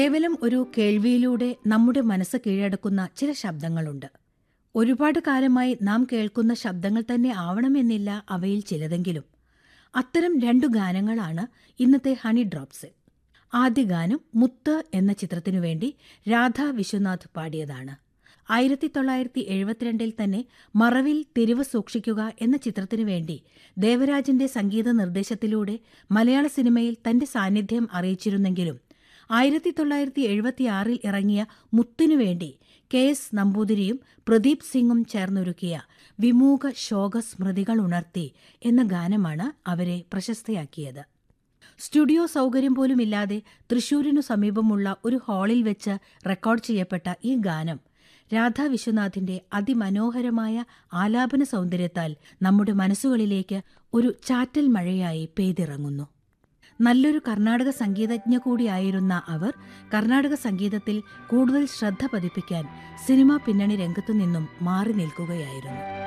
കേവലം ഒരു കേൾവിയിലൂടെ നമ്മുടെ മനസ്സ് കീഴടക്കുന്ന ചില ശബ്ദങ്ങളുണ്ട് ഒരുപാട് കാലമായി നാം കേൾക്കുന്ന ശബ്ദങ്ങൾ തന്നെ ആവണമെന്നില്ല അവയിൽ ചിലതെങ്കിലും അത്തരം രണ്ടു ഗാനങ്ങളാണ് ഇന്നത്തെ ഹണി ഡ്രോപ്സിൽ ആദ്യ ഗാനം മുത്ത് എന്ന ചിത്രത്തിനു വേണ്ടി രാധാ വിശ്വനാഥ് പാടിയതാണ് ആയിരത്തി തൊള്ളായിരത്തി എഴുപത്തിരണ്ടിൽ തന്നെ മറവിൽ തിരിവ് സൂക്ഷിക്കുക എന്ന ചിത്രത്തിനു വേണ്ടി ദേവരാജന്റെ സംഗീത നിർദ്ദേശത്തിലൂടെ മലയാള സിനിമയിൽ തന്റെ സാന്നിധ്യം അറിയിച്ചിരുന്നെങ്കിലും ആയിരത്തി തൊള്ളായിരത്തി എഴുപത്തിയാറിൽ ഇറങ്ങിയ മുത്തിനു വേണ്ടി കെ എസ് നമ്പൂതിരിയും പ്രദീപ് സിംഗും ചേർന്നൊരുക്കിയ വിമൂക ശോക സ്മൃതികൾ ഉണർത്തി എന്ന ഗാനമാണ് അവരെ പ്രശസ്തയാക്കിയത് സ്റ്റുഡിയോ സൗകര്യം പോലുമില്ലാതെ തൃശൂരിനു സമീപമുള്ള ഒരു ഹാളിൽ വെച്ച് റെക്കോർഡ് ചെയ്യപ്പെട്ട ഈ ഗാനം രാധാ വിശ്വനാഥിന്റെ അതിമനോഹരമായ ആലാപന സൗന്ദര്യത്താൽ നമ്മുടെ മനസ്സുകളിലേക്ക് ഒരു ചാറ്റൽ മഴയായി പെയ്തിറങ്ങുന്നു നല്ലൊരു കർണാടക സംഗീതജ്ഞ കൂടിയായിരുന്ന അവർ കർണാടക സംഗീതത്തിൽ കൂടുതൽ ശ്രദ്ധ പതിപ്പിക്കാൻ സിനിമാ പിന്നണി രംഗത്തു നിന്നും മാറി നിൽക്കുകയായിരുന്നു